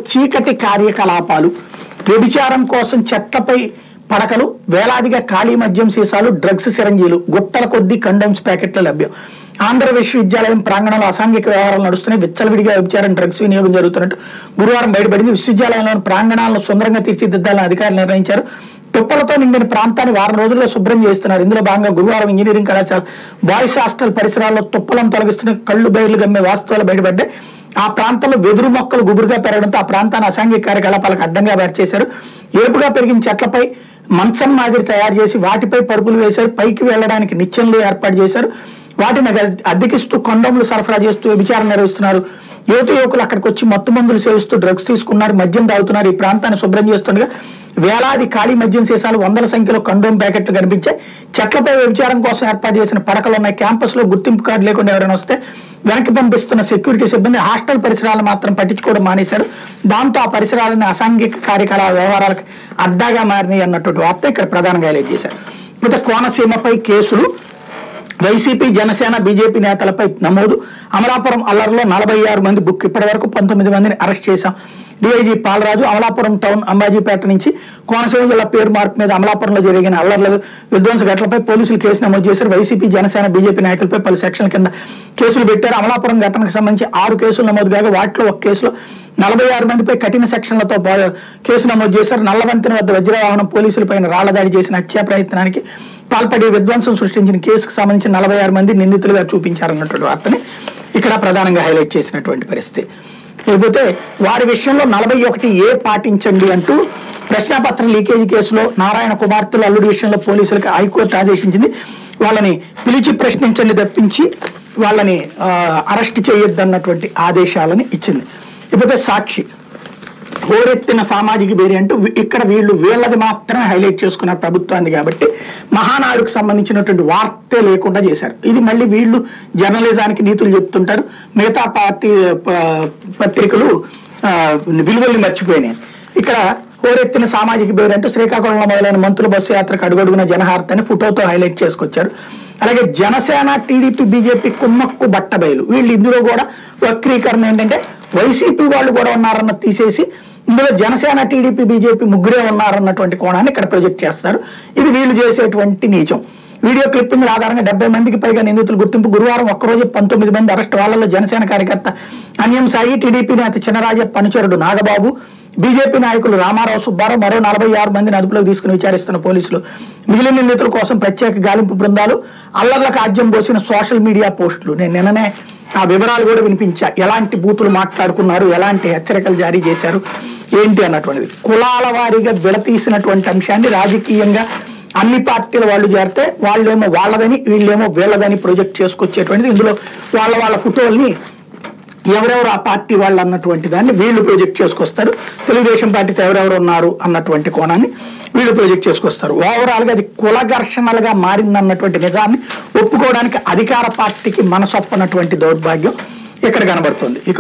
చీకటి కార్యకలాపాలు వ్యభిచారం కోసం చెట్లపై పడకలు వేలాదిగా ఖాళీ మద్యం సీసాలు డ్రగ్స్ సిరంజీలు గుట్టల కొద్దీ కండోమ్స్ ప్యాకెట్లు లభ్యం ఆంధ్ర విశ్వవిద్యాలయం ప్రాంగణంలో అసాంఘిక వ్యవహారాలు నడుస్తున్నాయి విచ్చలవిడిగా వ్యభిచారం డ్రగ్స్ వినియోగం జరుగుతున్నట్టు గురువారం బయటపడింది విశ్వవిద్యాలయంలోని ప్రాంగణాలను సుందరంగా తీర్చిదిద్దాలని అధికారులు నిర్ణయించారు తుప్పలతో నిండిన ప్రాంతాన్ని వారం రోజుల్లో శుభ్రం చేస్తున్నారు ఇందులో భాగంగా గురువారం ఇంజనీరింగ్ కళాశాల బాయ్స్ హాస్టల్ పరిసరాల్లో తుప్పలను తొలగిస్తున్న కళ్ళు బయర్లు గమ్మే వాస్తవాలు బయటపడ్డాయి ఆ ప్రాంతంలో వెదురు మొక్కలు గుబురుగా పెరగడంతో ఆ ప్రాంతాన్ని అసాంఘిక కార్యకలాపాలకు అడ్డంగా వేరు చేశారు ఏపుగా పెరిగిన చెట్లపై మంచం మాదిరి తయారు చేసి వాటిపై పరుపులు వేశారు పైకి వెళ్ళడానికి నిచ్చెనలు ఏర్పాటు చేశారు వాటిని అద్దె- అద్దెకిస్తూ కొండములు సరఫరా చేస్తూ విచారణ నిర్వహిస్తున్నారు యువత యువకులు అక్కడికి వచ్చి మత్తు మందులు సేవిస్తూ డ్రగ్స్ తీసుకున్నారు మద్యం తాగుతున్నారు ఈ ప్రాంతాన్ని శుభ్రం చేస్తుండగా వేలాది ఖాళీ మద్యం సీసాలు వందల సంఖ్యలో కండోమ్ ప్యాకెట్లు కనిపించాయి చెట్లపై వ్యభిచారం కోసం ఏర్పాటు చేసిన పడకలు ఉన్నాయి క్యాంపస్ లో గుర్తింపు కార్డు లేకుండా ఎవరైనా వస్తే వెనక్కి పంపిస్తున్న సెక్యూరిటీ సిబ్బంది హాస్టల్ పరిసరాలను మాత్రం పట్టించుకోవడం మానేశారు దాంతో ఆ పరిసరాలను అసాంఘిక కార్యకలాప వ్యవహారాలకు అడ్డాగా మారినాయి అన్నటువంటి వార్త ఇక్కడ ప్రధానంగా హైలైట్ చేశారు ఇకపోతే కోనసీమపై కేసులు వైసీపీ జనసేన బీజేపీ నేతలపై నమోదు అమలాపురం అల్లర్లో నలభై ఆరు మంది బుక్ ఇప్పటి వరకు పంతొమ్మిది మందిని అరెస్ట్ చేశాం డిఐజీ పాలరాజు అమలాపురం టౌన్ అంబాజీపేట నుంచి కోనసీమ జిల్లా పేరు మార్పు మీద అమలాపురంలో జరిగిన అల్లర్ల విధ్వంస ఘటనలపై పోలీసులు కేసు నమోదు చేశారు వైసీపీ జనసేన బీజేపీ నాయకులపై పలు సెక్షన్ల కింద కేసులు పెట్టారు అమలాపురం ఘటనకు సంబంధించి ఆరు కేసులు నమోదు కాగా వాటిలో ఒక కేసులో నలభై ఆరు మందిపై కఠిన సెక్షన్లతో పా- కేసు నమోదు చేశారు నల్లవంతెన వద్ద వజ్రవాహనం పోలీసులపైన రాళ్ల దాడి చేసిన హత్యా ప్రయత్నానికి పాల్పడి విధ్వంసం సృష్టించిన కేసుకు సంబంధించిన నలభై ఆరు మంది నిందితులుగా చూపించారన్నటువంటి వార్తని ఇక్కడ ప్రధానంగా హైలైట్ చేసినటువంటి పరిస్థితి లేకపోతే వారి విషయంలో నలభై ఒకటి ఏ పాటించండి అంటూ ప్రశ్నాపత్ర లీకేజీ కేసులో నారాయణ కుమార్తెల అల్లుడి విషయంలో పోలీసులకు హైకోర్టు ఆదేశించింది వాళ్ళని పిలిచి ప్రశ్నించండి తప్పించి వాళ్ళని ఆ, అరెస్ట్ చేయొద్దన్నటువంటి ఆదేశాలని ఇచ్చింది ఇకపోతే సాక్షి హోరెత్తిన సామాజిక బేరి అంటూ వి- ఇక్కడ వీళ్ళు వీళ్ళది మాత్రమే హైలైట్ చేసుకున్నారు ప్రభుత్వాన్ని కాబట్టి మహానాడుకు సంబంధించినటువంటి వార్తే లేకుండా చేశారు ఇది మళ్ళీ వీళ్ళు జర్నలిజానికి నీతులు చెప్తుంటారు మిగతా పార్టీ ప- పత్రికలు ఆ, విలువల్ని మర్చిపోయినాయి ఇక్కడ హోరెత్తిన సామాజిక బేరు అంటూ శ్రీకాకుళంలో మొదలైన మంత్రుల బస్సు యాత్రకు అడుగడుగున జనహారతని ఫోటోతో హైలైట్ చేసుకొచ్చారు అలాగే జనసేన టీడీపీ బీజేపీ కుమ్మక్కు బట్టబయలు వీళ్ళు ఇందులో కూడా వక్రీకరణ ఏంటంటే వైసీపీ వాళ్ళు కూడా ఉన్నారన్న తీసేసి ఇందులో జనసేన టీడీపీ బీజేపీ ముగ్గురే ఉన్నారన్నటువంటి కోణాన్ని ఇక్కడ ప్రొజెక్ట్ చేస్తారు ఇది వీళ్ళు చేసేటువంటి నీచం వీడియో క్లిప్పింగ్ ఆధారంగా డెబ్బై మందికి పైగా నిందితులు గుర్తింపు గురువారం ఒక్కరోజు పంతొమ్మిది మంది అరెస్ట్ వాళ్ళలో జనసేన కార్యకర్త అన్యం సాయి టీడీపీ నేత చినరాజ పనుచరుడు నాగబాబు బీజేపీ నాయకులు రామారావు సుబ్బారావు మరో నలభై ఆరు మందిని అదుపులోకి తీసుకుని విచారిస్తున్న పోలీసులు మిగిలిన నిందితుల కోసం ప్రత్యేక గాలింపు బృందాలు అల్లర్లకు ఆజ్యం పోసిన సోషల్ మీడియా పోస్టులు నేను నిన్ననే ఆ వివరాలు కూడా వినిపించా ఎలాంటి బూతులు మాట్లాడుకున్నారు ఎలాంటి హెచ్చరికలు జారీ చేశారు ఏంటి అన్నటువంటిది కులాల వారీగా విడతీసినటువంటి అంశాన్ని రాజకీయంగా అన్ని పార్టీల వాళ్ళు చేరితే వాళ్ళేమో వాళ్ళదని వీళ్ళేమో వీళ్ళదని ప్రొజెక్ట్ చేసుకొచ్చేటువంటిది ఇందులో వాళ్ళ వాళ్ళ ఫోటోల్ని ఎవరెవరు ఆ పార్టీ వాళ్ళు అన్నటువంటి దాన్ని వీళ్ళు ప్రొజెక్ట్ చేసుకొస్తారు తెలుగుదేశం పార్టీతో ఎవరెవరు ఉన్నారు అన్నటువంటి కోణాన్ని వీళ్ళు ప్రొజెక్ట్ చేసుకొస్తారు ఓవరాల్ గా అది కుల ఘర్షణలుగా మారిందన్నటువంటి నిజాన్ని ఒప్పుకోవడానికి అధికార పార్టీకి మనసొప్పనటువంటి దౌర్భాగ్యం ఇక్కడ కనబడుతుంది ఇక